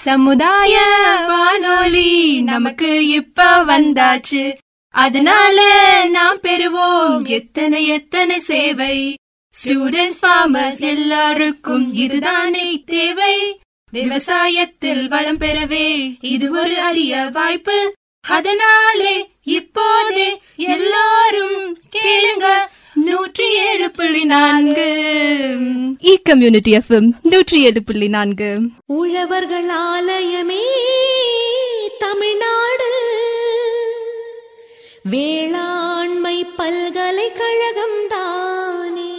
சமுதாய வானொலி நமக்கு இப்ப வந்தாச்சு அதனால நாம் பெறுவோம் எத்தனை எத்தனை சேவை ஸ்டூடெண்ட்ஸ் ஃபார்மர்ஸ் எல்லாருக்கும் இதுதானே தேவை விவசாயத்தில் வளம் பெறவே இது ஒரு அரிய வாய்ப்பு அதனாலே இப்போதே எல்லாரும் கேளுங்க நூற்றி ஏழு புள்ளி நான்கு இ கம்யூனிட்டி எஃப்எம் நூற்றி ஏழு புள்ளி நான்கு உழவர்கள் ஆலயமே தமிழ்நாடு வேளாண்மை பல்கலைக்கழகம் தானே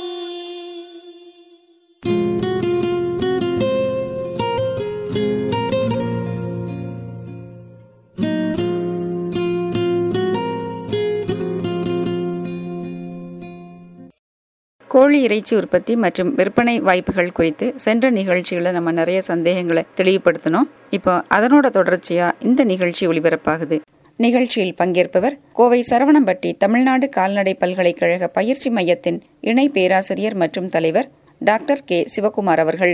கோழி இறைச்சி உற்பத்தி மற்றும் விற்பனை வாய்ப்புகள் குறித்து சென்ற நிகழ்ச்சிகளை நம்ம நிறைய சந்தேகங்களை தெளிவுபடுத்தணும் இப்போ அதனோட தொடர்ச்சியா இந்த நிகழ்ச்சி ஒளிபரப்பாகுது நிகழ்ச்சியில் பங்கேற்பவர் கோவை சரவணம்பட்டி தமிழ்நாடு கால்நடை பல்கலைக்கழக பயிற்சி மையத்தின் இணை பேராசிரியர் மற்றும் தலைவர் டாக்டர் கே சிவகுமார் அவர்கள்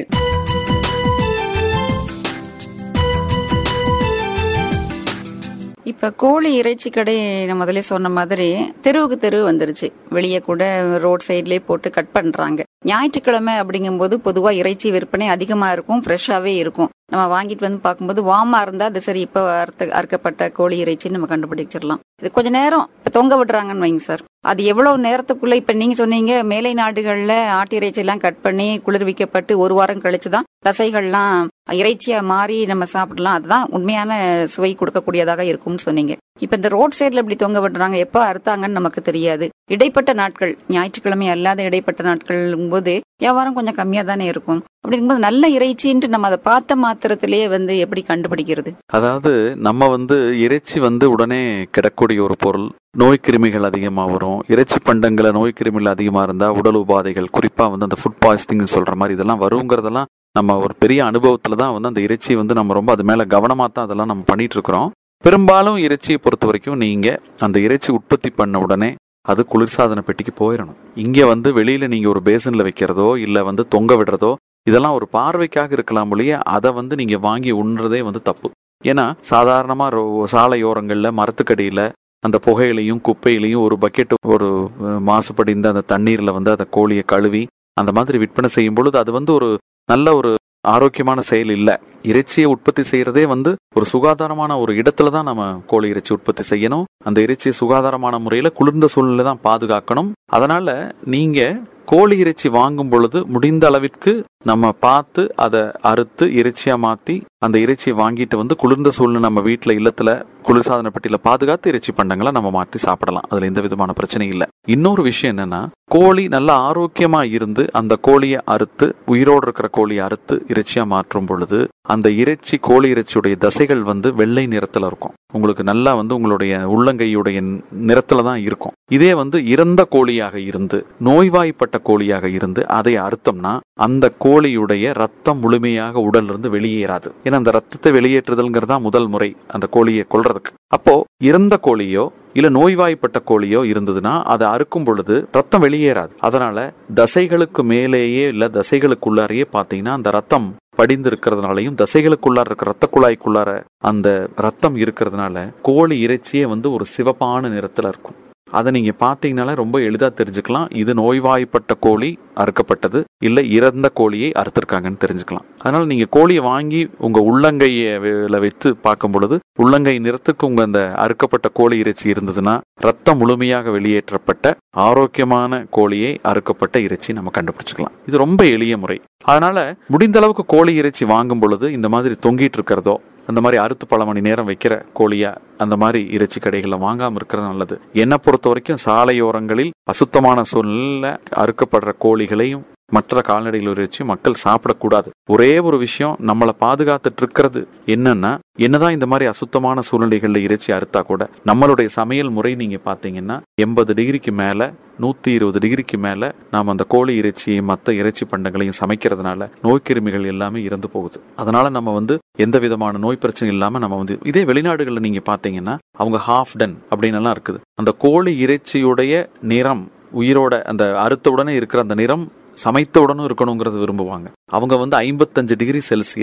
இப்ப கோழி இறைச்சி கடை நான் முதல்ல சொன்ன மாதிரி தெருவுக்கு தெரு வந்துருச்சு வெளியே கூட ரோட் சைட்லயே போட்டு கட் பண்றாங்க ஞாயிற்றுக்கிழமை அப்படிங்கும்போது பொதுவா இறைச்சி விற்பனை அதிகமா இருக்கும் ஃப்ரெஷ்ஷாவே இருக்கும் நம்ம வாங்கிட்டு வந்து பார்க்கும்போது வாமா இருந்தா அது சரி இப்ப அறுத்த அறுக்கப்பட்ட கோழி இறைச்சின்னு நம்ம கண்டுபிடிச்சிடலாம் இது கொஞ்ச நேரம் இப்ப தொங்க விடுறாங்கன்னு வைங்க சார் அது எவ்வளவு நேரத்துக்குள்ள இப்ப நீங்க சொன்னீங்க மேலை நாடுகள்ல ஆட்டு இறைச்சி எல்லாம் கட் பண்ணி குளிர்விக்கப்பட்டு ஒரு வாரம் கழிச்சுதான் தசைகள்லாம் இறைச்சியா மாறி நம்ம சாப்பிடலாம் அதுதான் உண்மையான சுவை கொடுக்கக்கூடியதாக இருக்கும்னு சொன்னீங்க இப்ப இந்த ரோட் சைடுல இப்படி தொங்க விடுறாங்க எப்ப அறுத்தாங்கன்னு நமக்கு தெரியாது இடைப்பட்ட நாட்கள் ஞாயிற்றுக்கிழமை அல்லாத இடைப்பட்ட நாட்கள் போது வியாபாரம் கொஞ்சம் கம்மியா தானே இருக்கும் அப்படிங்கும்போது நல்ல இறைச்சின்ட்டு நம்ம அதை பார்த்த மாத்திரத்திலேயே வந்து எப்படி கண்டுபிடிக்கிறது அதாவது நம்ம வந்து இறைச்சி வந்து உடனே கிடக்கூடிய ஒரு பொருள் நோய் கிருமிகள் அதிகமாக வரும் இறைச்சி பண்டங்களை நோய் கிருமிகள் அதிகமாக இருந்தால் உடல் உபாதைகள் குறிப்பாக வந்து அந்த ஃபுட் பாய்ஸ்டிங் சொல்கிற மாதிரி இதெல்லாம் வருங்கிறதெல்லாம் நம்ம ஒரு பெரிய அனுபவத்தில் தான் வந்து அந்த இறைச்சி வந்து நம்ம ரொம்ப அது மேலே கவனமாக தான் அதெல்லாம் நம்ம பண்ணிட்டு இருக்கிறோம் பெரும்பாலும் இறைச்சியை பொறுத்த வரைக்கும் நீங்கள் அந்த இறைச்சி உற்பத்தி பண்ண உடனே அது குளிர்சாதன பெட்டிக்கு போயிடணும் இங்கே வந்து வெளியில் நீங்கள் ஒரு பேசனில் வைக்கிறதோ இல்லை வந்து தொங்க விடுறதோ இதெல்லாம் ஒரு பார்வைக்காக இருக்கலாம் ஒழிய அதை வந்து நீங்கள் வாங்கி உண்றதே வந்து தப்பு ஏன்னா சாதாரணமாக சாலையோரங்களில் மரத்துக்கடியில் அந்த புகையிலையும் குப்பையிலையும் ஒரு பக்கெட் ஒரு அஹ், மாசுபடிந்த அந்த தண்ணீரில் வந்து அந்த கோழியை கழுவி அந்த மாதிரி விற்பனை செய்யும் பொழுது அது வந்து ஒரு நல்ல ஒரு ஆரோக்கியமான செயல் இல்லை இறைச்சியை உற்பத்தி செய்யறதே வந்து ஒரு சுகாதாரமான ஒரு இடத்துல தான் நம்ம கோழி இறைச்சி உற்பத்தி செய்யணும் அந்த இறைச்சியை சுகாதாரமான முறையில குளிர்ந்த சூழ்நிலை தான் பாதுகாக்கணும் அதனால நீங்க கோழி இறைச்சி வாங்கும் பொழுது முடிந்த அளவிற்கு நம்ம பார்த்து அதை அறுத்து இறைச்சியா மாத்தி அந்த இறைச்சியை வாங்கிட்டு வந்து குளிர்ந்த சூழ்நிலை நம்ம வீட்டுல இல்லத்துல குளிர்சாதன பெட்டியில பாதுகாத்து இறைச்சி பண்டங்களை நம்ம மாற்றி சாப்பிடலாம் அதுல எந்த விதமான பிரச்சனையும் இல்லை இன்னொரு விஷயம் என்னன்னா கோழி நல்ல ஆரோக்கியமா இருந்து அந்த கோழியை அறுத்து உயிரோடு இருக்கிற கோழியை அறுத்து இறைச்சியா மாற்றும் பொழுது அந்த இறைச்சி கோழி இறைச்சியுடைய தசைகள் வந்து வெள்ளை நிறத்துல இருக்கும் உங்களுக்கு நல்லா வந்து உங்களுடைய உள்ளங்கையுடைய நிறத்துல தான் இருக்கும் இதே வந்து இறந்த கோழியாக இருந்து நோய்வாய்ப்பட்ட கோழியாக இருந்து அதை அறுத்தோம்னா அந்த கோழியுடைய ரத்தம் முழுமையாக உடல்ல இருந்து வெளியேறாது ஏன்னா அந்த ரத்தத்தை வெளியேற்றுதல்ங்கிறது தான் முதல் முறை அந்த கோழியை கொல்றதுக்கு அப்போ இறந்த கோழியோ இல்ல நோய்வாய்ப்பட்ட கோழியோ இருந்ததுன்னா அதை அறுக்கும் பொழுது ரத்தம் வெளியேறாது அதனால தசைகளுக்கு மேலேயே இல்ல தசைகளுக்குள்ளாரையே பாத்தீங்கன்னா அந்த ரத்தம் படிந்து இருக்கிறதுனாலையும் தசைகளுக்குள்ளார இருக்க ரத்த குழாய்க்குள்ளார அந்த ரத்தம் இருக்கிறதுனால கோழி இறைச்சியே வந்து ஒரு சிவப்பான நிறத்துல இருக்கும் அதை நீங்க பாத்தீங்கனால ரொம்ப எளிதா தெரிஞ்சுக்கலாம் இது நோய்வாய்ப்பட்ட கோழி அறுக்கப்பட்டது இல்ல இறந்த கோழியை அறுத்திருக்காங்கன்னு தெரிஞ்சுக்கலாம் அதனால நீங்க கோழியை வாங்கி உங்க உள்ளங்கையில வைத்து பார்க்கும் பொழுது உள்ளங்கை நிறத்துக்கு உங்க அந்த அறுக்கப்பட்ட கோழி இறைச்சி இருந்ததுன்னா ரத்தம் முழுமையாக வெளியேற்றப்பட்ட ஆரோக்கியமான கோழியை அறுக்கப்பட்ட இறைச்சி நம்ம கண்டுபிடிச்சுக்கலாம் இது ரொம்ப எளிய முறை அதனால முடிந்த அளவுக்கு கோழி இறைச்சி வாங்கும் பொழுது இந்த மாதிரி தொங்கிட்டு இருக்கிறதோ அந்த மாதிரி அறுத்து பல மணி நேரம் வைக்கிற கோழியா அந்த மாதிரி இறைச்சி கடைகளில் வாங்காம இருக்கிறது நல்லது என்னை பொறுத்த வரைக்கும் சாலையோரங்களில் அசுத்தமான சூழ்நிலையில அறுக்கப்படுற கோழிகளையும் மற்ற கால்நடைகள் இறைச்சி மக்கள் சாப்பிடக்கூடாது ஒரே ஒரு விஷயம் நம்மளை பாதுகாத்துட்டு இருக்கிறது என்னன்னா என்னதான் இந்த மாதிரி அசுத்தமான சூழ்நிலைகள்ல இறைச்சி அறுத்தா கூட நம்மளுடைய சமையல் முறை நீங்க பாத்தீங்கன்னா எண்பது டிகிரிக்கு மேல நூத்தி இருபது டிகிரிக்கு மேல நாம் அந்த கோழி இறைச்சியையும் மற்ற இறைச்சி பண்டங்களையும் சமைக்கிறதுனால நோய்க்கிருமிகள் எல்லாமே இறந்து போகுது அதனால நம்ம வந்து எந்த விதமான நோய் பிரச்சனை இல்லாம நம்ம வந்து இதே வெளிநாடுகள்ல நீங்க பாத்தீங்கன்னா அவங்க ஹாஃப் டன் அப்படின்னு எல்லாம் இருக்குது அந்த கோழி இறைச்சியுடைய நிறம் உயிரோட அந்த அறுத்த உடனே இருக்கிற அந்த நிறம் சமைத்த உடனும் இருக்கணுங்கிறது விரும்புவாங்க அவங்க வந்து ஐம்பத்தஞ்சு டிகிரி செல்சியஸ்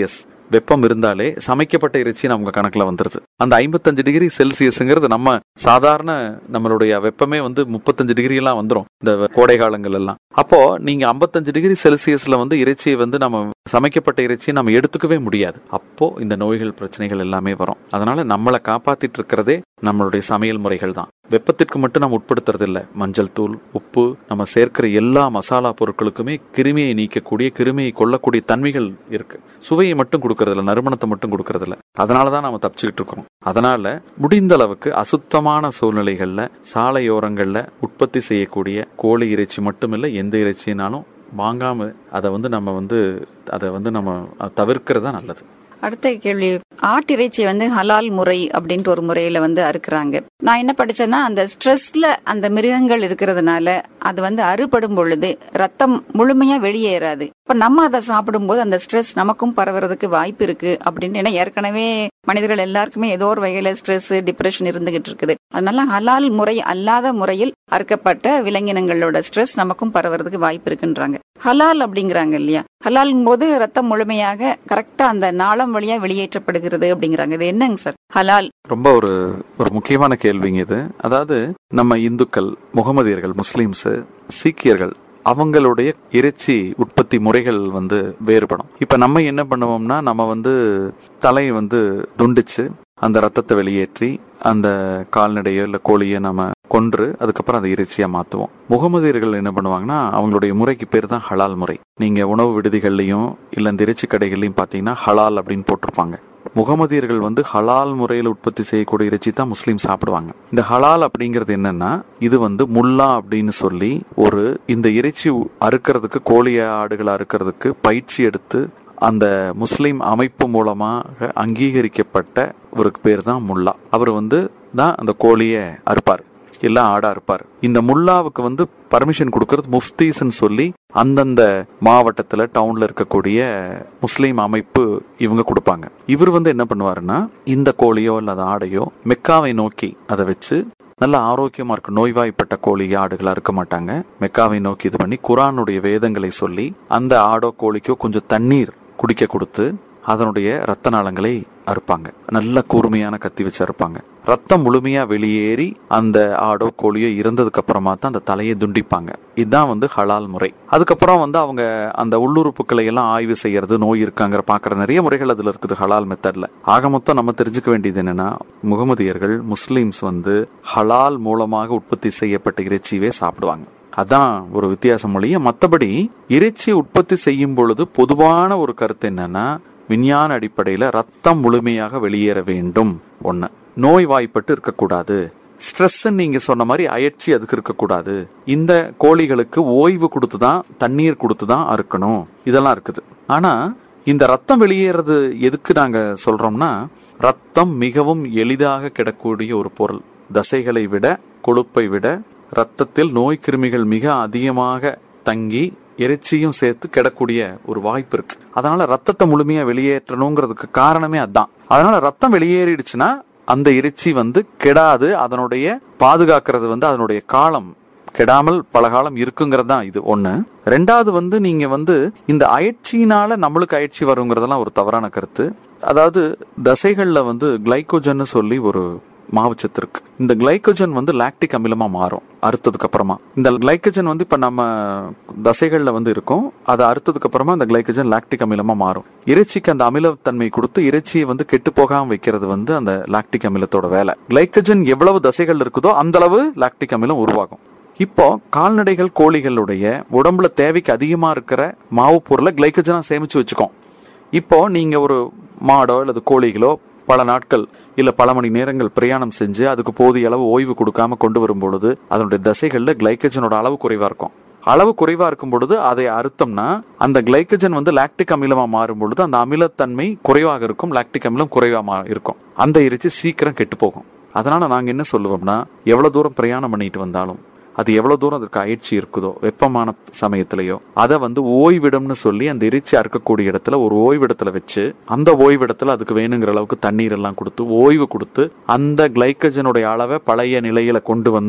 வெப்பம் இருந்தாலே சமைக்கப்பட்ட இறைச்சி நமக்கு கணக்குல வந்துருது அந்த ஐம்பத்தஞ்சு டிகிரி செல்சியஸ்ங்கிறது நம்ம சாதாரண நம்மளுடைய வெப்பமே வந்து முப்பத்தஞ்சு டிகிரி எல்லாம் வந்துரும் இந்த கோடை காலங்கள் எல்லாம் அப்போ நீங்க ஐம்பத்தஞ்சு டிகிரி செல்சியஸ்ல வந்து இறைச்சியை வந்து நம்ம சமைக்கப்பட்ட இறைச்சியை நம்ம எடுத்துக்கவே முடியாது அப்போ இந்த நோய்கள் பிரச்சனைகள் எல்லாமே வரும் அதனால நம்மளை காப்பாத்திட்டு இருக்கிறதே நம்மளுடைய சமையல் முறைகள் தான் வெப்பத்திற்கு மட்டும் நம்ம உட்படுத்துறது இல்ல மஞ்சள் தூள் உப்பு நம்ம சேர்க்கிற எல்லா மசாலா பொருட்களுக்குமே கிருமியை நீக்கக்கூடிய கிருமியை கொல்லக்கூடிய தன்மைகள் இருக்கு சுவையை மட்டும் கொடுக்கறது இல்ல நறுமணத்தை மட்டும் கொடுக்கறது இல்ல அதனாலதான் நாம தப்பிச்சுக்கிட்டு இருக்கிறோம் அதனால முடிந்த அளவுக்கு அசுத்தமான சூழ்நிலைகள்ல சாலையோரங்கள்ல உற்பத்தி செய்யக்கூடிய கோழி இறைச்சி மட்டுமில்ல எந்த இறைச்சினாலும் வாங்காம அதை வந்து நம்ம வந்து அதை வந்து நம்ம தவிர்க்கிறது தான் நல்லது அடுத்த கேள்வி ஆட்டிறைச்சி வந்து ஹலால் முறை அப்படின்ட்டு ஒரு முறையில வந்து அறுக்குறாங்க நான் என்ன படிச்சேன்னா அந்த ஸ்ட்ரெஸ்ல அந்த மிருகங்கள் இருக்கிறதுனால அது வந்து அறுபடும் பொழுது ரத்தம் முழுமையா வெளியேறாது இப்ப நம்ம அதை சாப்பிடும்போது அந்த ஸ்ட்ரெஸ் நமக்கும் பரவுறதுக்கு வாய்ப்பு இருக்கு அப்படின்னு ஏன்னா ஏற்கனவே மனிதர்கள் எல்லாருக்குமே ஏதோ ஒரு வகையில ஸ்ட்ரெஸ் டிப்ரெஷன் இருந்துகிட்டு இருக்குது அதனால ஹலால் முறை அல்லாத முறையில் அறுக்கப்பட்ட விலங்கினங்களோட ஸ்ட்ரெஸ் நமக்கும் பரவுறதுக்கு வாய்ப்பு இருக்குன்றாங்க ஹலால் அப்படிங்கிறாங்க இல்லையா ஹலால் போது ரத்தம் முழுமையாக கரெக்டா அந்த நாளம் வழியா வெளியேற்றப்படுகிறது அப்படிங்கிறாங்க இது என்னங்க சார் ஹலால் ரொம்ப ஒரு ஒரு முக்கியமான கேள்விங்க இது அதாவது நம்ம இந்துக்கள் முகமதியர்கள் முஸ்லிம்ஸ் சீக்கியர்கள் அவங்களுடைய இறைச்சி உற்பத்தி முறைகள் வந்து வேறுபடும் இப்ப நம்ம என்ன பண்ணுவோம்னா நம்ம வந்து தலையை வந்து துண்டிச்சு அந்த ரத்தத்தை வெளியேற்றி அந்த கால்நடையோ இல்ல கோழியோ நம்ம கொன்று அதுக்கப்புறம் அதை இறைச்சியா மாத்துவோம் முகமதியர்கள் என்ன பண்ணுவாங்கன்னா அவங்களுடைய முறைக்கு பேர் தான் ஹலால் முறை நீங்க உணவு விடுதிகள்லயும் இல்ல இந்த இறைச்சி கடைகள்லயும் பாத்தீங்கன்னா ஹலால் அப்படின்னு போட்டிருப்பாங்க முகமதியர்கள் வந்து ஹலால் முறையில் உற்பத்தி செய்யக்கூடிய இறைச்சி தான் முஸ்லீம் சாப்பிடுவாங்க இந்த ஹலால் அப்படிங்கிறது என்னன்னா இது வந்து முல்லா அப்படின்னு சொல்லி ஒரு இந்த இறைச்சி அறுக்கிறதுக்கு கோழி ஆடுகளை அறுக்கிறதுக்கு பயிற்சி எடுத்து அந்த முஸ்லிம் அமைப்பு மூலமாக அங்கீகரிக்கப்பட்ட ஒரு பேர் தான் முல்லா அவர் வந்து தான் அந்த கோழியை அறுப்பார் எல்லாம் ஆடா இருப்பார் இந்த முல்லாவுக்கு வந்து பர்மிஷன் கொடுக்கறது முஃப்தீஸ்ன்னு சொல்லி அந்தந்த மாவட்டத்துல டவுன்ல இருக்கக்கூடிய முஸ்லீம் அமைப்பு இவங்க கொடுப்பாங்க இவர் வந்து என்ன பண்ணுவாருன்னா இந்த கோழியோ அல்லது ஆடையோ மெக்காவை நோக்கி அதை வச்சு நல்ல ஆரோக்கியமா இருக்கு நோய்வாய்ப்பட்ட கோழி ஆடுகளா இருக்க மாட்டாங்க மெக்காவை நோக்கி இது பண்ணி குரானுடைய வேதங்களை சொல்லி அந்த ஆடோ கோழிக்கோ கொஞ்சம் தண்ணீர் குடிக்க கொடுத்து அதனுடைய ரத்த நாளங்களை அறுப்பாங்க நல்ல கூர்மையான கத்தி வச்சு அறுப்பாங்க ரத்தம் முழுமையா வெளியேறி அந்த ஆடோ கோழியோ இறந்ததுக்கு அப்புறமா தான் அந்த தலையை துண்டிப்பாங்க இதுதான் வந்து ஹலால் முறை அதுக்கப்புறம் வந்து அவங்க அந்த உள்ளுறுப்புகளை எல்லாம் ஆய்வு செய்யறது நோய் இருக்காங்கிற பாக்குற நிறைய முறைகள் அதுல இருக்குது ஹலால் மெத்தட்ல ஆக மொத்தம் நம்ம தெரிஞ்சுக்க வேண்டியது என்னன்னா முகமதியர்கள் முஸ்லிம்ஸ் வந்து ஹலால் மூலமாக உற்பத்தி செய்யப்பட்ட இறைச்சியவே சாப்பிடுவாங்க அதான் ஒரு வித்தியாசம் மொழிய மற்றபடி இறைச்சி உற்பத்தி செய்யும் பொழுது பொதுவான ஒரு கருத்து என்னன்னா விஞ்ஞான அடிப்படையில ரத்தம் முழுமையாக வெளியேற வேண்டும் ஒண்ணு நோய் வாய்ப்பட்டு இருக்கக்கூடாது ஸ்ட்ரெஸ் நீங்க சொன்ன மாதிரி அயற்சி அதுக்கு இருக்கக்கூடாது இந்த கோழிகளுக்கு ஓய்வு கொடுத்து தான் தண்ணீர் கொடுத்து தான் அறுக்கணும் இதெல்லாம் இருக்குது ஆனா இந்த ரத்தம் வெளியேறது எதுக்கு நாங்க சொல்றோம்னா ரத்தம் மிகவும் எளிதாக கிடக்கூடிய ஒரு பொருள் தசைகளை விட கொழுப்பை விட ரத்தத்தில் நோய் கிருமிகள் மிக அதிகமாக தங்கி இறைச்சியும் சேர்த்து கிடக்கூடிய ஒரு வாய்ப்பு இருக்கு அதனால ரத்தத்தை முழுமையா வெளியேற்றணுங்கிறதுக்கு காரணமே அதான் அதனால ரத்தம் வெளியேறிடுச்சுன்னா அந்த இறைச்சி வந்து கெடாது அதனுடைய பாதுகாக்கிறது வந்து அதனுடைய காலம் கெடாமல் பல காலம் இருக்குங்கிறது தான் இது ஒண்ணு ரெண்டாவது வந்து நீங்க வந்து இந்த அயற்சியினால நம்மளுக்கு அயற்சி வருங்கிறதெல்லாம் ஒரு தவறான கருத்து அதாவது தசைகள்ல வந்து கிளைக்கோஜன் சொல்லி ஒரு மாவுச்சத்து இருக்கு இந்த கிளைக்கோஜன் வந்து லாக்டிக் அமிலமா மாறும் அறுத்ததுக்கு அப்புறமா இந்த கிளைக்கோஜன் வந்து இப்ப நம்ம தசைகள்ல வந்து இருக்கும் அதை அறுத்ததுக்கு அப்புறமா அந்த கிளைக்கோஜன் லாக்டிக் அமிலமா மாறும் இறைச்சிக்கு அந்த அமிலத்தன்மை கொடுத்து இறைச்சியை வந்து கெட்டு போகாம வைக்கிறது வந்து அந்த லாக்டிக் அமிலத்தோட வேலை கிளைக்கோஜன் எவ்வளவு தசைகள் இருக்குதோ அந்த அளவு லாக்டிக் அமிலம் உருவாகும் இப்போ கால்நடைகள் கோழிகளுடைய உடம்புல தேவைக்கு அதிகமா இருக்கிற மாவு பொருளை கிளைக்கோஜனா சேமிச்சு வச்சுக்கோம் இப்போ நீங்க ஒரு மாடோ அல்லது கோழிகளோ பல நாட்கள் இல்ல பல மணி நேரங்கள் பிரயாணம் செஞ்சு அதுக்கு போதிய அளவு ஓய்வு கொடுக்காம கொண்டு வரும் பொழுது அதனுடைய தசைகள்ல கிளைக்கஜனோட அளவு குறைவா இருக்கும் அளவு குறைவா இருக்கும் பொழுது அதை அறுத்தோம்னா அந்த கிளைக்கஜன் வந்து லாக்டிக் அமிலமா மாறும் பொழுது அந்த அமிலத்தன்மை குறைவாக இருக்கும் லாக்டிக் அமிலம் குறைவா மா- இருக்கும் அந்த இறைச்சி சீக்கிரம் கெட்டு போகும் அதனால நாங்க என்ன சொல்லுவோம்னா எவ்வளவு தூரம் பிரயாணம் பண்ணிட்டு வந்தாலும் அது எவ்வளவு தூரம் அதற்கு அயற்சி இருக்குதோ வெப்பமான சமயத்திலேயோ அதை வந்து ஓய்விடம்னு சொல்லி அந்த இறைச்சி அறுக்கக்கூடிய இடத்துல ஒரு ஓய்விடத்துல வச்சு அந்த ஓய்விடத்துல அதுக்கு வேணுங்கிற அளவுக்கு தண்ணீர் எல்லாம் கொடுத்து ஓய்வு கொடுத்து அந்த கிளைக்கஜனுடைய அளவை பழைய நிலையில கொண்டு வந்து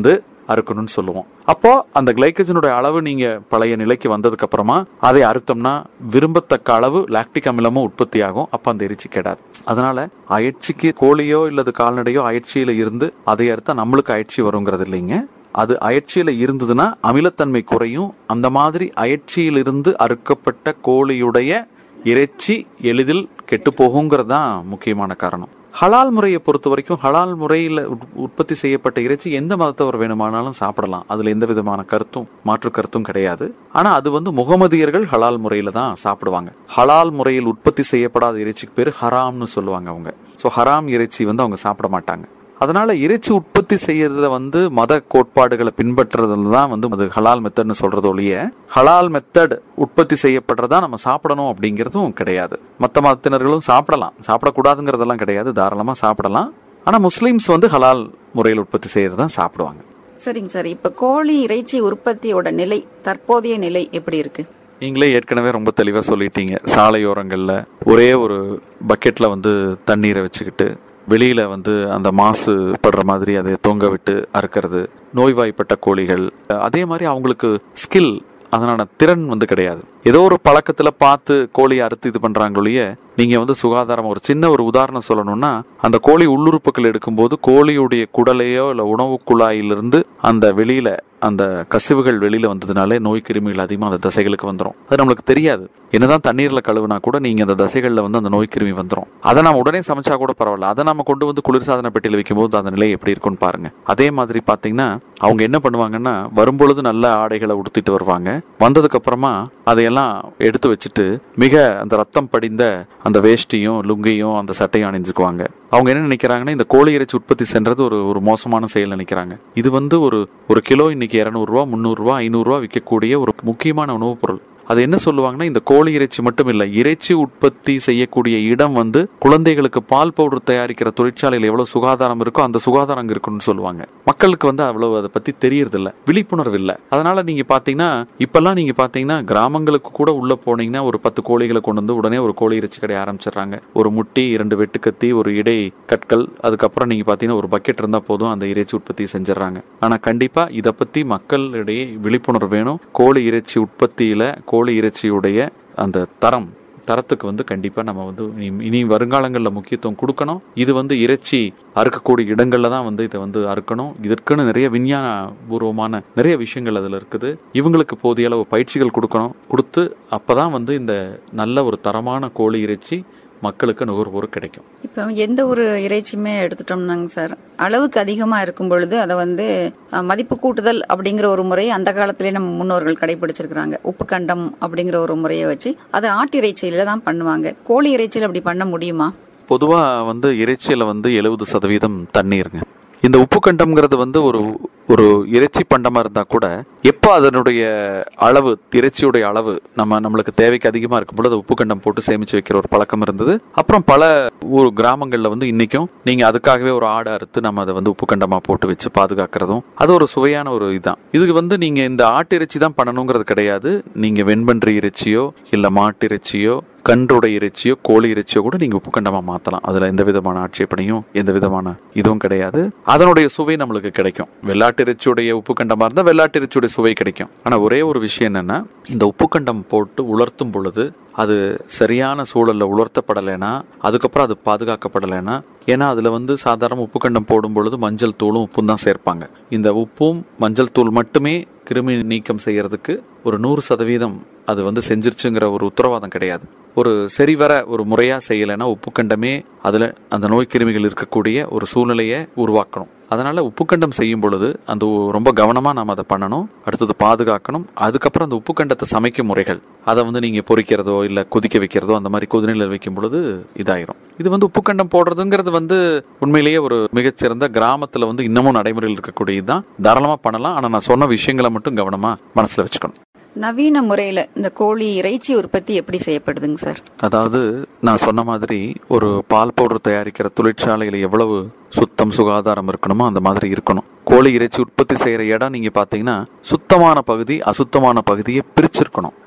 அறுக்கணும்னு சொல்லுவோம் அப்போ அந்த கிளைக்கஜனுடைய அளவு நீங்க பழைய நிலைக்கு வந்ததுக்கு அப்புறமா அதை அறுத்தோம்னா விரும்பத்தக்க அளவு லாக்டிக் அமிலமும் உற்பத்தி ஆகும் அப்ப அந்த இறைச்சி கெடாது அதனால அயற்சிக்கு கோழியோ இல்லது கால்நடையோ அயற்சியில இருந்து அதை அறுத்தா நம்மளுக்கு அயற்சி வருங்கிறது இல்லைங்க அது அயற்சியில இருந்ததுன்னா அமிலத்தன்மை குறையும் அந்த மாதிரி அயற்சியிலிருந்து அறுக்கப்பட்ட கோழியுடைய இறைச்சி எளிதில் கெட்டு போகுங்கிறது தான் முக்கியமான காரணம் ஹலால் முறையை பொறுத்த வரைக்கும் ஹலால் முறையில் உற்- உற்பத்தி செய்யப்பட்ட இறைச்சி எந்த மதத்தவர் வேணுமானாலும் சாப்பிடலாம் அதுல எந்த விதமான கருத்தும் மாற்று கருத்தும் கிடையாது ஆனா அது வந்து முகமதியர்கள் ஹலால் முறையில தான் சாப்பிடுவாங்க ஹலால் முறையில் உற்பத்தி செய்யப்படாத இறைச்சிக்கு பேரு ஹராம்னு சொல்லுவாங்க அவங்க ஸோ ஹராம் இறைச்சி வந்து அவங்க சாப்பிட மாட்டாங்க அதனால இறைச்சி உற்பத்தி செய்யறத வந்து மத கோட்பாடுகளை பின்பற்றுறதுல தான் வந்து அது ஹலால் மெத்தட்னு சொல்றது ஒழிய ஹலால் மெத்தட் உற்பத்தி செய்யப்படுறதா நம்ம சாப்பிடணும் அப்படிங்கிறதும் கிடையாது மத்த மதத்தினர்களும் சாப்பிடலாம் சாப்பிடக்கூடாதுங்கிறதெல்லாம் கிடையாது தாராளமா சாப்பிடலாம் ஆனா முஸ்லிம்ஸ் வந்து ஹலால் முறையில் உற்பத்தி செய்யறது தான் சாப்பிடுவாங்க சரிங்க சார் இப்ப கோழி இறைச்சி உற்பத்தியோட நிலை தற்போதைய நிலை எப்படி இருக்கு நீங்களே ஏற்கனவே ரொம்ப தெளிவா சொல்லிட்டீங்க சாலையோரங்கள்ல ஒரே ஒரு பக்கெட்ல வந்து தண்ணீரை வச்சுக்கிட்டு வெளியில வந்து அந்த மாசு படுற மாதிரி அதை தொங்க விட்டு அறுக்கிறது நோய்வாய்ப்பட்ட கோழிகள் அதே மாதிரி அவங்களுக்கு ஸ்கில் அதனால திறன் வந்து கிடையாது ஏதோ ஒரு பழக்கத்துல பார்த்து கோழியை அறுத்து இது பண்றாங்க ஒழிய நீங்க வந்து சுகாதாரம் ஒரு சின்ன ஒரு உதாரணம் சொல்லணும்னா அந்த கோழி உள்ளுறுப்புகள் எடுக்கும்போது கோழியுடைய குடலையோ இல்ல உணவு குழாயிலிருந்து அந்த வெளியில அந்த கசிவுகள் வெளியில வந்ததுனாலே நோய் கிருமிகள் அதிகமாக அந்த தசைகளுக்கு வந்துடும் அது நம்மளுக்கு தெரியாது என்னதான் தண்ணீர்ல கழுவுனா கூட நீங்க அந்த தசைகள்ல வந்து அந்த நோய் கிருமி வந்துடும் அதை நம்ம உடனே சமைச்சா கூட பரவாயில்ல அதை நம்ம கொண்டு வந்து குளிர்சாதன பெட்டியில் வைக்கும்போது அந்த நிலை எப்படி இருக்கும்னு பாருங்க அதே மாதிரி பாத்தீங்கன்னா அவங்க என்ன பண்ணுவாங்கன்னா வரும்பொழுது நல்ல ஆடைகளை உடுத்திட்டு வருவாங்க வந்ததுக்கு அப்புறமா அதையெல்லாம் எடுத்து வச்சுட்டு மிக அந்த ரத்தம் படிந்த அந்த வேஷ்டியும் லுங்கியும் அந்த சட்டையும் அணிஞ்சுக்குவாங்க அவங்க என்ன நினைக்கிறாங்கன்னா இந்த கோழி இறைச்சி உற்பத்தி சென்றது ஒரு ஒரு மோசமான செயல் நினைக்கிறாங்க இது வந்து ஒரு ஒரு கிலோ இன்னைக்கு இரநூறுவா முந்நூறுரூவா ஐநூறுரூவா விற்கக்கூடிய ஒரு முக்கியமான உணவுப் பொருள் அது என்ன சொல்லுவாங்கன்னா இந்த கோழி இறைச்சி மட்டும் இல்ல இறைச்சி உற்பத்தி செய்யக்கூடிய இடம் வந்து குழந்தைகளுக்கு பால் பவுடர் தயாரிக்கிற தொழிற்சாலையில் எவ்வளவு சுகாதாரம் இருக்கோ அந்த சுகாதாரம் அங்க இருக்குன்னு சொல்லுவாங்க மக்களுக்கு வந்து அவ்வளவு அதை பத்தி தெரியறது இல்ல விழிப்புணர்வு இல்ல அதனால நீங்க பாத்தீங்கன்னா இப்பெல்லாம் நீங்க பாத்தீங்கன்னா கிராமங்களுக்கு கூட உள்ள போனீங்கன்னா ஒரு பத்து கோழிகளை கொண்டு வந்து உடனே ஒரு கோழி இறைச்சி கடை ஆரம்பிச்சிடுறாங்க ஒரு முட்டி இரண்டு வெட்டுக்கத்தி ஒரு இடை கற்கள் அதுக்கப்புறம் நீங்க பாத்தீங்கன்னா ஒரு பக்கெட் இருந்தா போதும் அந்த இறைச்சி உற்பத்தி செஞ்சிடறாங்க ஆனா கண்டிப்பா இத பத்தி மக்களிடையே விழிப்புணர்வு வேணும் கோழி இறைச்சி உற்பத்தியில கோழி இறைச்சியுடைய அந்த தரம் தரத்துக்கு வந்து கண்டிப்பா நம்ம வந்து இனி- இனி வருங்காலங்களில் முக்கியத்துவம் கொடுக்கணும் இது வந்து இறைச்சி அறுக்கக்கூடிய இடங்கள்ல தான் வந்து இதை வந்து அறுக்கணும் இதற்குன்னு நிறைய விஞ்ஞான பூர்வமான நிறைய விஷயங்கள் அதுல இருக்குது இவங்களுக்கு போதிய அளவு பயிற்சிகள் கொடுக்கணும் கொடுத்து அப்பதான் வந்து இந்த நல்ல ஒரு தரமான கோழி இறைச்சி மக்களுக்கு நுகர்வோர் கிடைக்கும் இப்போ எந்த ஒரு இறைச்சியுமே எடுத்துட்டோம்னாங்க சார் அளவுக்கு அதிகமா இருக்கும் பொழுது அதை வந்து அஹ், மதிப்பு கூட்டுதல் அப்படிங்கிற ஒரு முறையை அந்த காலத்திலே நம்ம முன்னோர்கள் கடைபிடிச்சிருக்கிறாங்க உப்பு கண்டம் அப்படிங்கிற ஒரு முறையை வச்சு அதை ஆட்டு இறைச்சியில தான் பண்ணுவாங்க கோழி இறைச்சியில் அப்படி பண்ண முடியுமா பொதுவா வந்து இறைச்சியில வந்து எழுபது சதவீதம் தண்ணீருங்க இந்த உப்பு கண்டம்ங்கிறது வந்து ஒரு ஒரு இறைச்சி பண்டமா இருந்தா கூட எப்போ அதனுடைய அளவு இறைச்சியுடைய அளவு நம்ம நம்மளுக்கு தேவைக்கு அதிகமா இருக்கும் பொழுது உப்பு கண்டம் போட்டு சேமிச்சு வைக்கிற ஒரு பழக்கம் இருந்தது அப்புறம் பல ஊர் கிராமங்கள்ல வந்து இன்னைக்கும் நீங்க அதுக்காகவே ஒரு ஆடை அறுத்து நம்ம அதை வந்து உப்பு கண்டமா போட்டு வச்சு பாதுகாக்கிறதும் அது ஒரு சுவையான ஒரு இதுதான் இதுக்கு வந்து நீங்க இந்த ஆட்டு இறைச்சி தான் பண்ணணுங்கிறது கிடையாது நீங்க வெண்பன்றி இறைச்சியோ இல்ல மாட்டு இறைச்சியோ கன்றோட இறைச்சியோ கோழி இறைச்சியோ கூட நீங்க உப்புக்கண்டமா மாத்தலாம் அதுல எந்த விதமான ஆட்சேபனையும் எந்த விதமான இதுவும் கிடையாது அதனுடைய சுவை நம்மளுக்கு கிடைக்கும் வெள்ளாட்டு இறைச்சியுடைய உப்புக்கண்டமா இருந்தா வெள்ளாட்டு இறைச்சியுடைய சுவை கிடைக்கும் ஆனா ஒரே ஒரு விஷயம் என்னன்னா இந்த உப்புக்கண்டம் போட்டு உலர்த்தும் பொழுது அது சரியான சூழல்ல உலர்த்தப்படலைன்னா அதுக்கப்புறம் அது பாதுகாக்கப்படலைன்னா ஏன்னா அதுல வந்து சாதாரண உப்புக்கண்டம் போடும் பொழுது மஞ்சள் தூளும் உப்பும் தான் சேர்ப்பாங்க இந்த உப்பும் மஞ்சள் தூள் மட்டுமே கிருமி நீக்கம் செய்யறதுக்கு ஒரு நூறு சதவீதம் அது வந்து செஞ்சிருச்சுங்கிற ஒரு உத்தரவாதம் கிடையாது ஒரு சரிவர ஒரு முறையா செய்யலைன்னா உப்புக்கண்டமே அதுல அந்த நோய் கிருமிகள் இருக்கக்கூடிய ஒரு சூழ்நிலையை உருவாக்கணும் அதனால உப்புக்கண்டம் செய்யும் பொழுது அந்த ஒ- ரொம்ப கவனமா நாம அதை பண்ணணும் அடுத்தது பாதுகாக்கணும் அதுக்கப்புறம் அந்த உப்புக்கண்டத்தை சமைக்கும் முறைகள் அதை வந்து நீங்க பொரிக்கிறதோ இல்ல கொதிக்க வைக்கிறதோ அந்த மாதிரி கொதிநிலையில் வைக்கும் பொழுது இதாயிரும் இது வந்து உப்புக்கண்டம் போடுறதுங்கிறது வந்து உண்மையிலேயே ஒரு மிகச்சிறந்த கிராமத்துல வந்து இன்னமும் நடைமுறையில் இருக்கக்கூடியதுதான் தாராளமா பண்ணலாம் ஆனா நான் சொன்ன விஷயங்களை மட்டும் கவனமா மனசுல வச்சுக்கணும் நவீன முறையில இந்த கோழி இறைச்சி உற்பத்தி எப்படி செய்யப்படுதுங்க சார் அதாவது நான் சொன்ன மாதிரி ஒரு பால் பவுடர் தயாரிக்கிற தொழிற்சாலையில எவ்வளவு சுத்தம் சுகாதாரம் இருக்கணுமோ அந்த மாதிரி இருக்கணும் கோழி இறைச்சி உற்பத்தி செய்யற இடம் நீங்க பாத்தீங்கன்னா சுத்தமான பகுதி அசுத்தமான பகுதியை பிரிச்சிருக்கணும்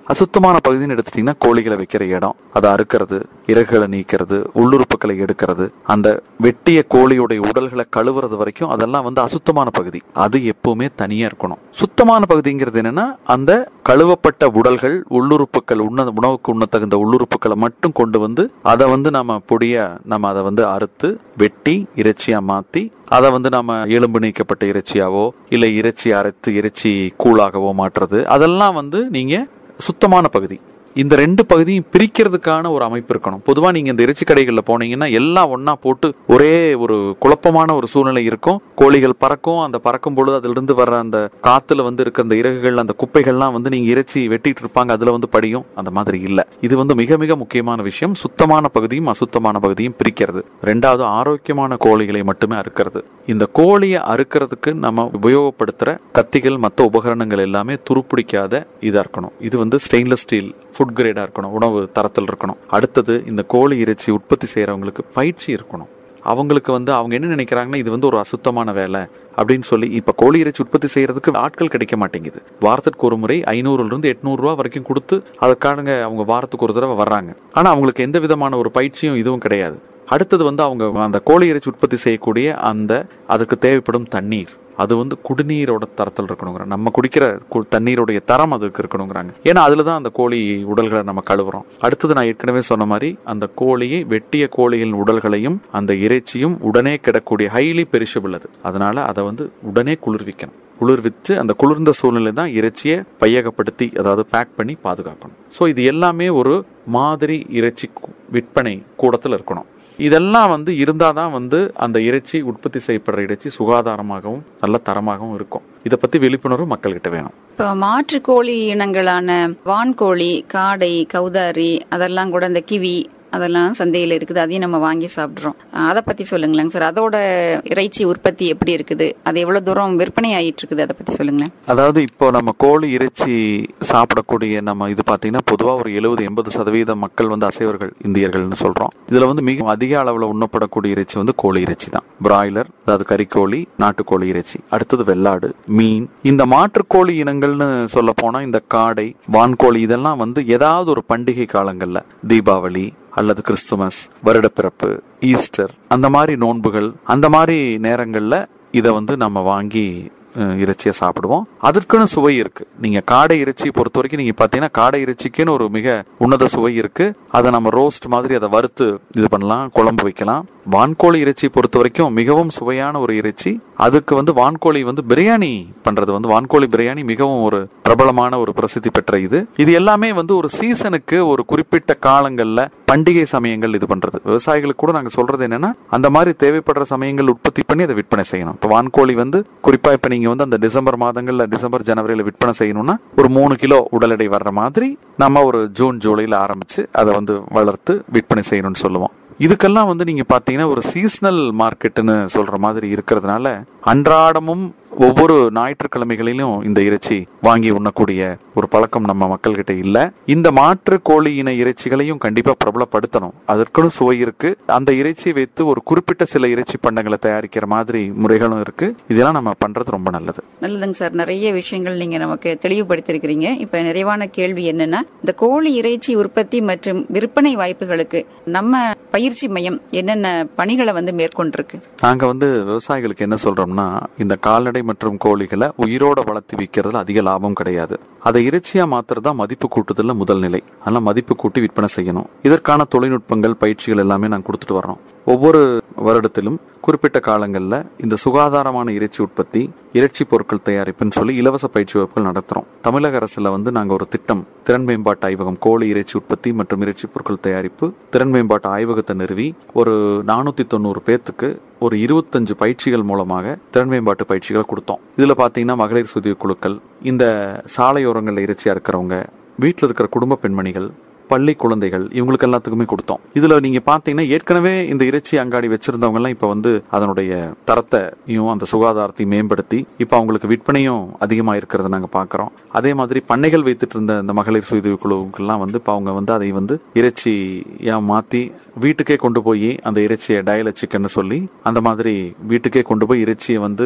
அசுத்தமான பகுதின்னு எடுத்துட்டீங்கன்னா கோழிகளை வைக்கிற இடம் அதை அறுக்கிறது இறகுகளை நீக்கிறது உள்ளுறுப்புகளை எடுக்கிறது அந்த வெட்டிய கோழியுடைய உடல்களை கழுவுறது வரைக்கும் அதெல்லாம் வந்து அசுத்தமான பகுதி அது எப்பவுமே தனியா இருக்கணும் சுத்தமான பகுதிங்கிறது என்னன்னா அந்த கழுவப்பட்ட உடல்கள் உள்ளுறுப்புகள் உண்ண உணவுக்கு உண்ண தகுந்த உள்ளுறுப்புகளை மட்டும் கொண்டு வந்து அதை வந்து நம்ம பொடியா நம்ம அதை வந்து அறுத்து வெட்டி இறைச்சியா மாத்தி அதை வந்து நம்ம எலும்பு நீக்கப்பட்ட இறைச்சியாவோ இல்லை இறைச்சி அரைத்து இறைச்சி கூழாகவோ மாற்றுறது அதெல்லாம் வந்து நீங்க சுத்தமான பகுதி இந்த ரெண்டு பகுதியும் பிரிக்கிறதுக்கான ஒரு அமைப்பு இருக்கணும் பொதுவா நீங்க இந்த இறைச்சி கடைகள்ல போனீங்கன்னா எல்லாம் ஒண்ணா போட்டு ஒரே ஒரு குழப்பமான ஒரு சூழ்நிலை இருக்கும் கோழிகள் பறக்கும் அந்த பறக்கும் பொழுது அதுல இருந்து வர்ற அந்த காத்துல வந்து இருக்க அந்த இறகுகள் அந்த குப்பைகள்லாம் வந்து நீங்க இறைச்சி வெட்டிட்டு இருப்பாங்க அதுல வந்து படியும் அந்த மாதிரி இல்ல இது வந்து மிக மிக முக்கியமான விஷயம் சுத்தமான பகுதியும் அசுத்தமான பகுதியும் பிரிக்கிறது ரெண்டாவது ஆரோக்கியமான கோழிகளை மட்டுமே அறுக்கிறது இந்த கோழியை அறுக்கிறதுக்கு நம்ம உபயோகப்படுத்துற கத்திகள் மற்ற உபகரணங்கள் எல்லாமே துருப்பிடிக்காத இதா இருக்கணும் இது வந்து ஸ்டெயின்லெஸ் ஸ்டீல் ஃபுட் கிரேடா இருக்கணும் உணவு தரத்தில் இருக்கணும் அடுத்தது இந்த கோழி இறைச்சி உற்பத்தி செய்யறவங்களுக்கு பயிற்சி இருக்கணும் அவங்களுக்கு வந்து அவங்க என்ன நினைக்கிறாங்கன்னா இது வந்து ஒரு அசுத்தமான வேலை அப்படின்னு சொல்லி இப்ப கோழி இறைச்சி உற்பத்தி செய்யறதுக்கு ஆட்கள் கிடைக்க மாட்டேங்குது வாரத்துக்கு ஒரு முறை ஐநூறுல இருந்து எட்நூறு ரூபா வரைக்கும் கொடுத்து அதற்காக அவங்க வாரத்துக்கு ஒரு தடவை வர்றாங்க ஆனா அவங்களுக்கு எந்த விதமான ஒரு பயிற்சியும் இதுவும் கிடையாது அடுத்தது வந்து அவங்க அந்த கோழி இறைச்சி உற்பத்தி செய்யக்கூடிய அந்த அதுக்கு தேவைப்படும் தண்ணீர் அது வந்து குடிநீரோட தரத்தில் இருக்கணுங்கிறாங்க நம்ம குடிக்கிற கு- தண்ணீருடைய தரம் அதுக்கு இருக்கணுங்கிறாங்க ஏன்னா அதுல தான் அந்த கோழி உடல்களை நம்ம கழுவுறோம் அடுத்தது நான் ஏற்கனவே சொன்ன மாதிரி அந்த கோழியை வெட்டிய கோழிகளின் உடல்களையும் அந்த இறைச்சியும் உடனே கிடக்கூடிய ஹைலி பெரிஷபிள் அது அதனால அதை வந்து உடனே குளிர்விக்கணும் குளிர்வித்து அந்த குளிர்ந்த சூழ்நிலை தான் இறைச்சியை பையகப்படுத்தி அதாவது பேக் பண்ணி பாதுகாக்கணும் ஸோ இது எல்லாமே ஒரு மாதிரி இறைச்சி கு- விற்பனை கூடத்தில் இருக்கணும் இதெல்லாம் வந்து இருந்தாதான் வந்து அந்த இறைச்சி உற்பத்தி செய்யப்படுற இறைச்சி சுகாதாரமாகவும் நல்ல தரமாகவும் இருக்கும் இதை பத்தி விழிப்புணர்வு மக்கள்கிட்ட வேணும் இப்போ மாற்று கோழி இனங்களான வான்கோழி காடை கௌதாரி அதெல்லாம் கூட இந்த கிவி அதெல்லாம் சந்தையில் இருக்குது அதையும் நம்ம வாங்கி சாப்பிட்றோம் அதை பத்தி சொல்லுங்களேங்க சார் அதோட இறைச்சி உற்பத்தி எப்படி இருக்குது அது எவ்வளவு தூரம் விற்பனை ஆயிட்டு இருக்குது அதை பத்தி சொல்லுங்களேன் அதாவது இப்போ நம்ம கோழி இறைச்சி சாப்பிடக்கூடிய நம்ம இது பாத்தீங்கன்னா பொதுவா ஒரு எழுபது எண்பது சதவீத மக்கள் வந்து அசைவர்கள் இந்தியர்கள்னு சொல்றோம் இதுல வந்து மிக அதிக அளவுல உண்ணப்படக்கூடிய இறைச்சி வந்து கோழி இறைச்சி தான் பிராய்லர் அதாவது கறிக்கோழி நாட்டுக்கோழி இறைச்சி அடுத்தது வெள்ளாடு மீன் இந்த மாற்றுக்கோழி இனங்கள்னு சொல்ல போனா இந்த காடை வான்கோழி இதெல்லாம் வந்து ஏதாவது ஒரு பண்டிகை காலங்கள்ல தீபாவளி அல்லது கிறிஸ்துமஸ் வருடப்பிறப்பு ஈஸ்டர் அந்த மாதிரி நோன்புகள் அந்த மாதிரி நேரங்கள்ல இதை வந்து நம்ம வாங்கி அஹ், இறைச்சியை சாப்பிடுவோம் அதற்குன்னு சுவை இருக்கு நீங்க காடை இறைச்சி பொறுத்த வரைக்கும் நீங்க பாத்தீங்கன்னா காடை இறைச்சிக்குன்னு ஒரு மிக உன்னத சுவை இருக்கு அதை நம்ம ரோஸ்ட் மாதிரி அதை வறுத்து இது பண்ணலாம் குழம்பு வைக்கலாம் வான்கோழி இறைச்சி பொறுத்த வரைக்கும் மிகவும் சுவையான ஒரு இறைச்சி அதுக்கு வந்து வான்கோழி வந்து பிரியாணி பண்றது வந்து வான்கோழி பிரியாணி மிகவும் ஒரு பிரபலமான ஒரு பிரசித்தி பெற்ற இது இது எல்லாமே வந்து ஒரு சீசனுக்கு ஒரு குறிப்பிட்ட காலங்கள்ல பண்டிகை சமயங்கள் இது பண்றது விவசாயிகளுக்கு கூட நாங்க சொல்றது என்னன்னா அந்த மாதிரி தேவைப்படுற சமயங்கள் உற்பத்தி பண்ணி அதை விற்பனை செய்யணும் இப்போ வான்கோழி வந்து குறிப்பா இப்ப நீங்க வந்து அந்த டிசம்பர் மாதங்கள்ல டிசம்பர் ஜனவரியில விற்பனை செய்யணும்னா ஒரு மூணு கிலோ உடல் எடை வர்ற மாதிரி நம்ம ஒரு ஜூன் ஜூலைல ஆரம்பிச்சு அதை வந்து வளர்த்து விற்பனை செய்யணும்னு சொல்லுவோம் இதுக்கெல்லாம் வந்து நீங்க பாத்தீங்கன்னா ஒரு சீசனல் மார்க்கெட்னு சொல்ற மாதிரி இருக்கிறதுனால அன்றாடமும் ஒவ்வொரு ஞாயிற்றுக்கிழமைகளிலும் இந்த இறைச்சி வாங்கி உண்ணக்கூடிய ஒரு பழக்கம் நம்ம மக்கள்கிட்ட இல்ல இந்த மாற்று கோழி இன இறைச்சிகளையும் கண்டிப்பா பிரபலப்படுத்தணும் அதற்குன்னு சுவை இருக்கு அந்த இறைச்சியை வைத்து ஒரு குறிப்பிட்ட சில இறைச்சி பண்டங்களை தயாரிக்கிற மாதிரி முறைகளும் இருக்கு இதெல்லாம் நம்ம பண்றது ரொம்ப நல்லது நல்லதுங்க சார் நிறைய விஷயங்கள் நீங்க நமக்கு தெளிவுபடுத்திருக்கிறீங்க இப்ப நிறைவான கேள்வி என்னன்னா இந்த கோழி இறைச்சி உற்பத்தி மற்றும் விற்பனை வாய்ப்புகளுக்கு நம்ம பயிற்சி மையம் என்னென்ன பணிகளை வந்து மேற்கொண்டிருக்கு நாங்க வந்து விவசாயிகளுக்கு என்ன சொல்றோம்னா இந்த கால்நடை மற்றும் கோழிகளை உயிரோட வளர்த்து விற்கிறதுல அதிக லாபம் கிடையாது அதை இறைச்சியா மாத்துறது தான் மதிப்பு கூட்டுதல்ல முதல் நிலை அதனால மதிப்பு கூட்டி விற்பனை செய்யணும் இதற்கான தொழில்நுட்பங்கள் பயிற்சிகள் எல்லாமே நாங்க கொடுத்துட்டு வர்றோம் ஒவ்வொரு வருடத்திலும் குறிப்பிட்ட காலங்கள்ல இந்த சுகாதாரமான இறைச்சி உற்பத்தி இறைச்சி பொருட்கள் தயாரிப்புன்னு சொல்லி இலவச பயிற்சி வகுப்புகள் நடத்துறோம் தமிழக அரசுல வந்து நாங்க ஒரு திட்டம் திறன் மேம்பாட்டு ஆய்வகம் கோழி இறைச்சி உற்பத்தி மற்றும் இறைச்சி பொருட்கள் தயாரிப்பு திறன் மேம்பாட்டு ஆய்வகத்தை நிறுவி ஒரு நானூத்தி தொண்ணூறு பேத்துக்கு ஒரு இருபத்தஞ்சு பயிற்சிகள் மூலமாக திறன் மேம்பாட்டு பயிற்சிகளை கொடுத்தோம் இதுல பாத்தீங்கன்னா மகளிர் சுதிய குழுக்கள் இந்த சாலையோரங்கள்ல இறைச்சியா இருக்கிறவங்க வீட்டில் இருக்கிற குடும்ப பெண்மணிகள் பள்ளி குழந்தைகள் இவங்களுக்கு எல்லாத்துக்குமே கொடுத்தோம் இதுல நீங்க பாத்தீங்கன்னா ஏற்கனவே இந்த இறைச்சி அங்காடி வச்சிருந்தவங்க எல்லாம் இப்ப வந்து அதனுடைய தரத்தையும் அந்த சுகாதாரத்தையும் மேம்படுத்தி இப்ப அவங்களுக்கு விற்பனையும் அதிகமா இருக்கிறத நாங்க பாக்குறோம் அதே மாதிரி பண்ணைகள் வைத்துட்டு இருந்த இந்த மகளிர் சுய குழுவுக்கெல்லாம் வந்து இப்ப அவங்க வந்து அதை வந்து இறைச்சியா மாத்தி வீட்டுக்கே கொண்டு போய் அந்த இறைச்சியை டயல சிக்கன் சொல்லி அந்த மாதிரி வீட்டுக்கே கொண்டு போய் இறைச்சியை வந்து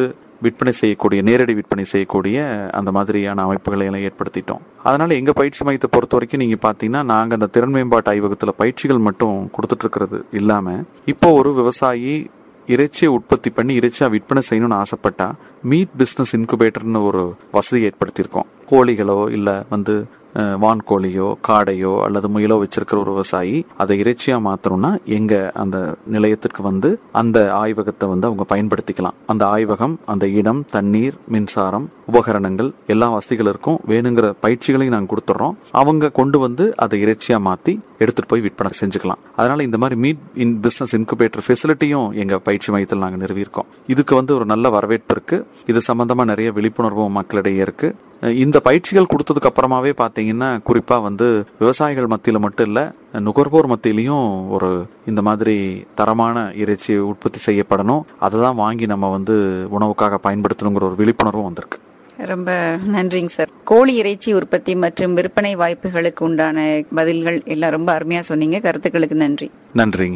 விற்பனை செய்யக்கூடிய நேரடி விற்பனை செய்யக்கூடிய அந்த மாதிரியான அமைப்புகளை எல்லாம் ஏற்படுத்திட்டோம் அதனால எங்க பயிற்சி மையத்தை பொறுத்த வரைக்கும் நீங்க பாத்தீங்கன்னா நாங்க அந்த திறன் மேம்பாட்டு ஆய்வகத்துல பயிற்சிகள் மட்டும் கொடுத்துட்டு இருக்கிறது இல்லாம இப்போ ஒரு விவசாயி இறைச்சியை உற்பத்தி பண்ணி இறைச்சியா விற்பனை செய்யணும்னு ஆசைப்பட்டா மீட் பிசினஸ் இன்குபேட்டர்னு ஒரு வசதி ஏற்படுத்தியிருக்கோம் கோழிகளோ இல்ல வந்து அஹ், வான்கோழியோ காடையோ அல்லது முயலோ வச்சிருக்கிற ஒரு விவசாயி அதை இறைச்சியா மாத்தணும்னா எங்க அந்த நிலையத்திற்கு வந்து அந்த ஆய்வகத்தை வந்து அவங்க பயன்படுத்திக்கலாம் அந்த ஆய்வகம் அந்த இடம் தண்ணீர் மின்சாரம் உபகரணங்கள் எல்லா வசதிகள் இருக்கும் வேணுங்கிற பயிற்சிகளையும் நாங்கள் கொடுத்துட்றோம் அவங்க கொண்டு வந்து அதை இறைச்சியா மாத்தி எடுத்துட்டு போய் விற்பனை செஞ்சுக்கலாம் அதனால இந்த மாதிரி மீட் இன் பிசினஸ் இன்குபேட்டர் ஃபெசிலிட்டியும் எங்க பயிற்சி மையத்தில் நாங்கள் நிறுவியிருக்கோம் இதுக்கு வந்து ஒரு நல்ல வரவேற்பு இருக்கு இது சம்பந்தமா நிறைய விழிப்புணர்வும் மக்களிடையே இருக்கு அஹ் இந்த பயிற்சிகள் கொடுத்ததுக்கு அப்புறமாவே பாத்தீங்கன்னா குறிப்பா வந்து விவசாயிகள் மத்தியில மட்டும் இல்ல நுகர்வோர் மத்தியிலையும் ஒரு இந்த மாதிரி தரமான இறைச்சி உற்பத்தி செய்யப்படணும் அதை தான் வாங்கி நம்ம வந்து உணவுக்காக பயன்படுத்தணுங்கிற ஒரு விழிப்புணர்வும் வந்திருக்கு ரொம்ப நன்றிங்க சார் கோழி இறைச்சி உற்பத்தி மற்றும் விற்பனை வாய்ப்புகளுக்கு உண்டான பதில்கள் எல்லாம் ரொம்ப அருமையா சொன்னீங்க கருத்துக்களுக்கு நன்றி நன்றிங்க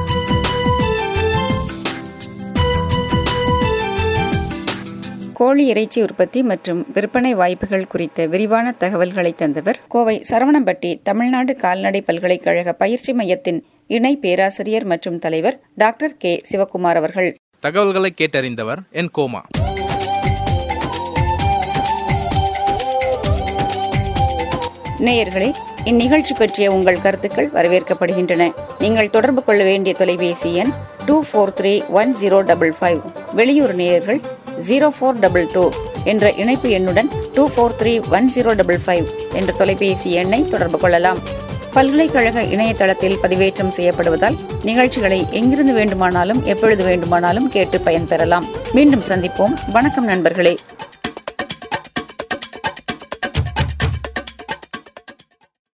கோழி இறைச்சி உற்பத்தி மற்றும் விற்பனை வாய்ப்புகள் குறித்த விரிவான தகவல்களை தந்தவர் கோவை சரவணம்பட்டி தமிழ்நாடு கால்நடை பல்கலைக்கழக பயிற்சி மையத்தின் இணை பேராசிரியர் மற்றும் தலைவர் டாக்டர் கே சிவகுமார் அவர்கள் தகவல்களை கேட்டறிந்தவர் என் கோமா நேயர்களே இந்நிகழ்ச்சி பற்றிய உங்கள் கருத்துக்கள் வரவேற்கப்படுகின்றன நீங்கள் தொடர்பு கொள்ள வேண்டிய தொலைபேசி எண் two four three one zero double five வெளியூர் நேயர்கள் ஜீரோ ஃபோர் டபுள் டூ என்ற இணைப்பு எண்ணுடன் two four three one zero double five என்ற தொலைபேசி எண்ணை தொடர்பு கொள்ளலாம் பல்கலைக்கழக இணையதளத்தில் பதிவேற்றம் செய்யப்படுவதால் நிகழ்ச்சிகளை எங்கிருந்து வேண்டுமானாலும் எப்பொழுது வேண்டுமானாலும் கேட்டு பயன்பெறலாம் மீண்டும் சந்திப்போம் வணக்கம் நண்பர்களே